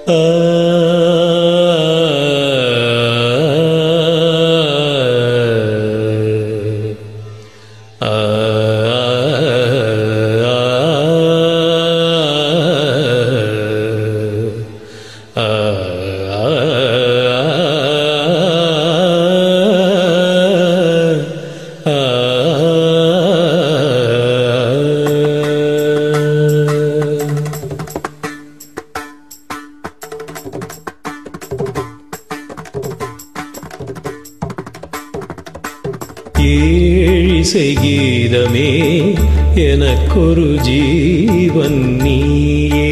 ஏழிசை கீதமே எனக்கொரு ஜீவன் நீயே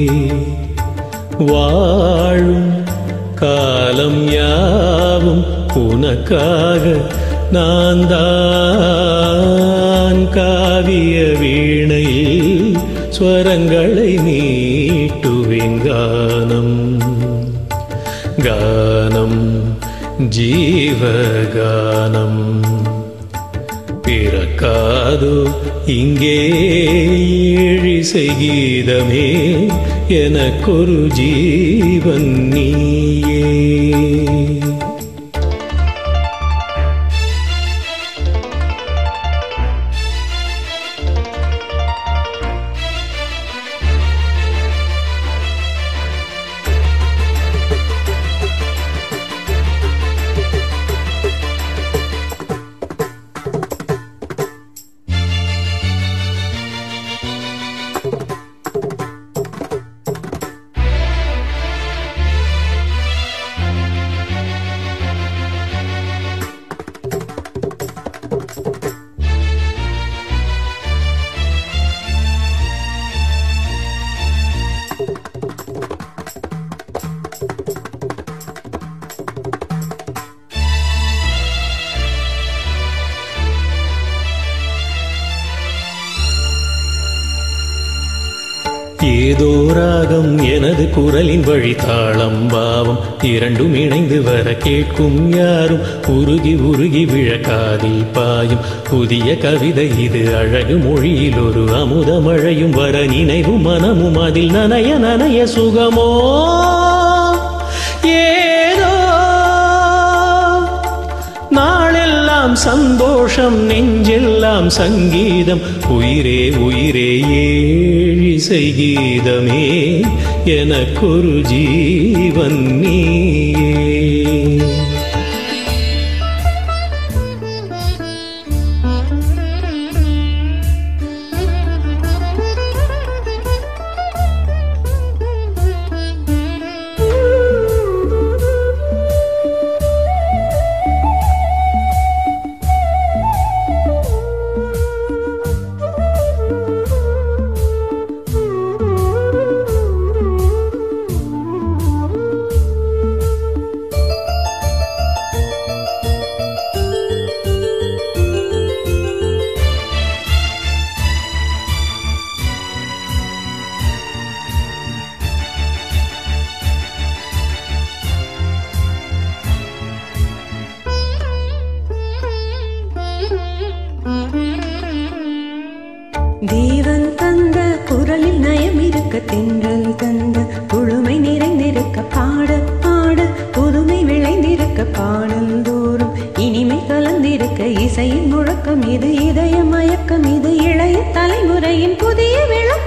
வாழும் காலம் யாவும் உனக்காக நான் தான் காவிய வீணையில் ஸ்வரங்களை மீட்டுவேன் கானம் கானம் ஜீவகானம் பிறக்காதோ இங்கே ஏழிசை கீதமே எனக்கொரு ஜீவன் நீயே ஏதோ ராகம் எனது குரலின் வழி தாளம் பாவம் இரண்டும் இணைந்து வர கேட்கும் யாரும் உருகி உருகி விழக்காதில் பாயும் புதிய கவிதை இது அழகு மொழியில் ஒரு அமுத மழையும் வர நினைவும் மனமும் அதில் நனைய நனைய சுகமோ ஏதோ நாளெல்லாம் சந்தோஷம் நெஞ்செல்லாம் சங்கீதம் உயிரே உயிரே ஏழிசை கீதமே எனக்கொரு ஜீவன் நீயே தேவன் தந்த குரலில் நயம் இருக்க தென்றல் தந்த குழுமை நிறைந்திருக்க பாட பாட புதுமை விளைந்திருக்க பாடல் தோறும் இனிமை கலந்திருக்க இசையின் முழக்கம் இது இதய மயக்கம் இது இளைய தலைமுறையின் புதிய விளக்கம்